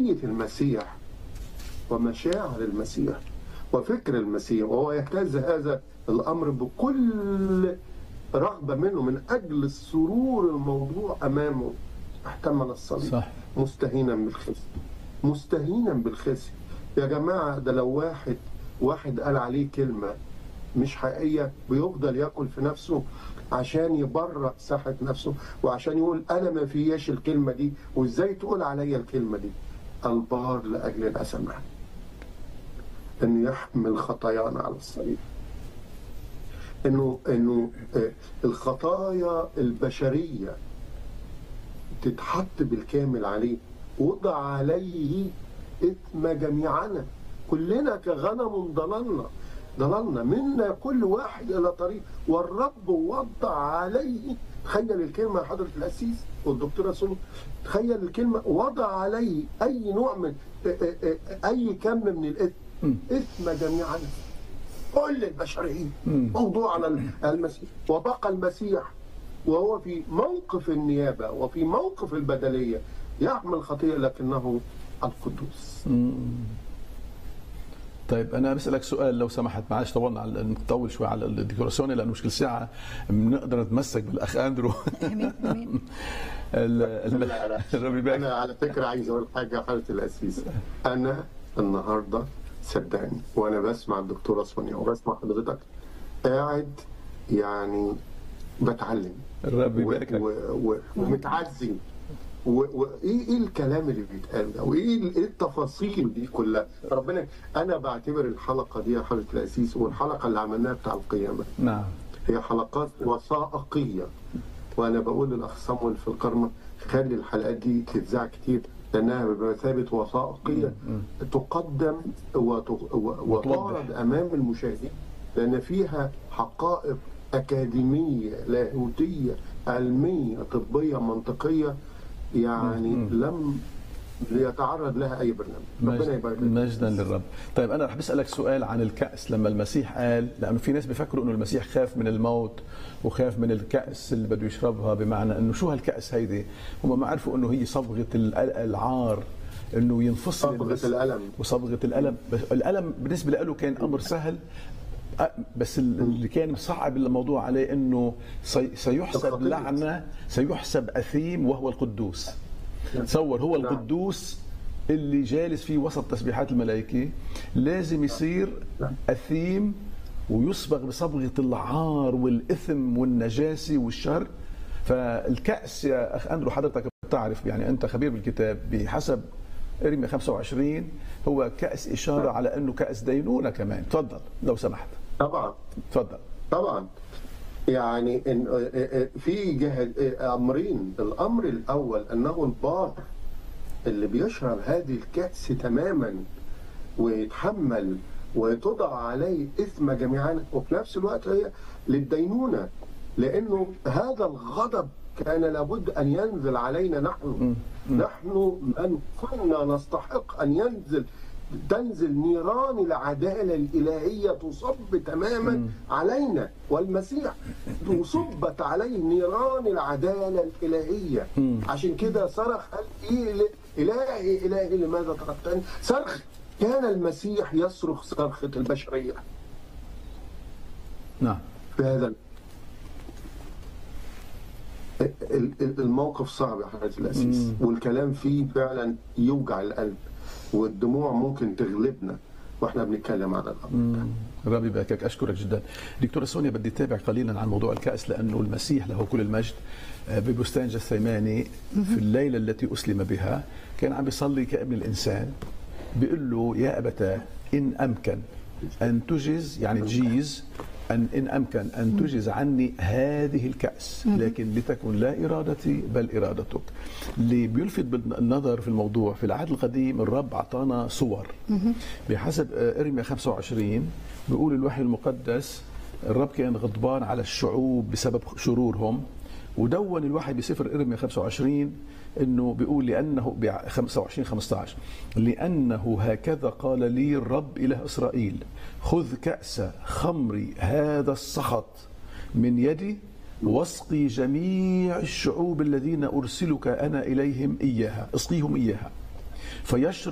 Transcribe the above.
شخصية المسيح ومشاعر المسيح وفكر المسيح وهو يهتز هذا الأمر بكل رغبة منه من أجل السرور الموضوع أمامه احتمل الصليب صح مستهينا بالخزي مستهينا بالخزي يا جماعة ده لو واحد واحد قال عليه كلمة مش حقيقية بيفضل ياكل في نفسه عشان يبرأ ساحة نفسه وعشان يقول أنا ما فياش الكلمة دي وإزاي تقول عليا الكلمة دي البار لأجل الأسماء إنه يحمل خطايانا على الصليب إنه إنه آه، الخطايا البشرية تتحط بالكامل عليه وضع عليه إثم جميعنا كلنا كغنم ضللنا ضللنا منا كل واحد إلى طريق والرب وضع عليه تخيل الكلمة يا حضرة الأسيس والدكتورة سلو تخيل الكلمة وضع عليه أي نوع من أي كم من الإثم إثم جميعنا كل البشرية موضوع على المسيح وبقى المسيح وهو في موقف النيابة وفي موقف البدلية يعمل خطيئة لكنه القدوس طيب انا بسالك سؤال لو سمحت معلش طولنا على نطول شوي على الديكوراسيون لانه مش كل ساعه بنقدر نتمسك بالاخ اندرو امين امين ال- ال- لا، لا. الرب يبارك أنا على فكرة عايز أقول حاجة يا حضرة الأسيس أنا النهاردة صدقني وأنا بسمع الدكتورة سونيا وبسمع حضرتك قاعد يعني بتعلم الرب و- يبارك لك و- و- ومتعزي وايه ايه الكلام اللي بيتقال ده وايه ال- إيه التفاصيل دي كلها ربنا انا بعتبر الحلقه دي يا حضره الاسيس والحلقه اللي عملناها بتاع القيامه نعم هي حلقات وثائقيه وانا بقول للاخ صامويل في القرمه خلي الحلقات دي تتذاع كتير لانها بمثابه وثائقيه تقدم وت- و- وتعرض امام المشاهدين لان فيها حقائق اكاديميه لاهوتيه علميه طبيه منطقيه يعني لم يتعرض لها اي برنامج ربنا مجد- يبارك لك. مجدا للرب طيب انا رح بسالك سؤال عن الكاس لما المسيح قال لانه في ناس بيفكروا انه المسيح خاف من الموت وخاف من الكاس اللي بده يشربها بمعنى انه شو هالكاس هيدي هم ما عرفوا انه هي صبغه ال- العار انه ينفصل صبغة الناس- الألم. وصبغه الالم بس الالم بالنسبه له كان امر سهل أ- بس ال- اللي كان مصعب الموضوع عليه انه سي- سيحسب الخطية. لعنه سيحسب اثيم وهو القدوس تصور هو نعم. القدوس اللي جالس في وسط تسبيحات الملائكة لازم يصير نعم. أثيم ويصبغ بصبغة العار والإثم والنجاسة والشر فالكأس يا أخ أندرو حضرتك بتعرف يعني أنت خبير بالكتاب بحسب ارميا 25 هو كأس إشارة على أنه كأس دينونة كمان تفضل لو سمحت طبعا تفضل طبعا يعني إن في جهة امرين الامر الاول انه البار اللي بيشرب هذه الكأس تماما ويتحمل وتضع عليه اثم جميعا وفي نفس الوقت هي للدينونه لانه هذا الغضب كان لابد ان ينزل علينا نحن نحن من كنا نستحق ان ينزل تنزل نيران العدالة الإلهية تصب تماما علينا والمسيح صبت عليه نيران العدالة الإلهية عشان كده صرخ قال إيه ل- إلهي إلهي لماذا تركتني صرخ كان المسيح يصرخ صرخة البشرية نعم في هذا ال- ال- الموقف صعب يا حضرة الأسيس والكلام فيه فعلا يوجع القلب والدموع ممكن تغلبنا واحنا بنتكلم عن الأمر ده. ربي يباركك اشكرك جدا دكتوره سونيا بدي اتابع قليلا عن موضوع الكاس لانه المسيح له كل المجد آه، ببستان جثيماني في الليله التي اسلم بها كان عم بيصلي كابن الانسان بيقول له يا ابتاه ان امكن ان تجز يعني تجيز أن إن أمكن أن تجز عني هذه الكأس لكن لتكن لا إرادتي بل إرادتك اللي بيلفت بالنظر في الموضوع في العهد القديم الرب أعطانا صور بحسب آه، إرميا 25 بيقول الوحي المقدس الرب كان غضبان على الشعوب بسبب شرورهم ودون الوحي بسفر ارميا 25 انه بيقول لانه ب 25 15 لانه هكذا قال لي الرب اله اسرائيل خذ كاس خمر هذا السخط من يدي واسقي جميع الشعوب الذين ارسلك انا اليهم اياها اسقيهم اياها فيشرب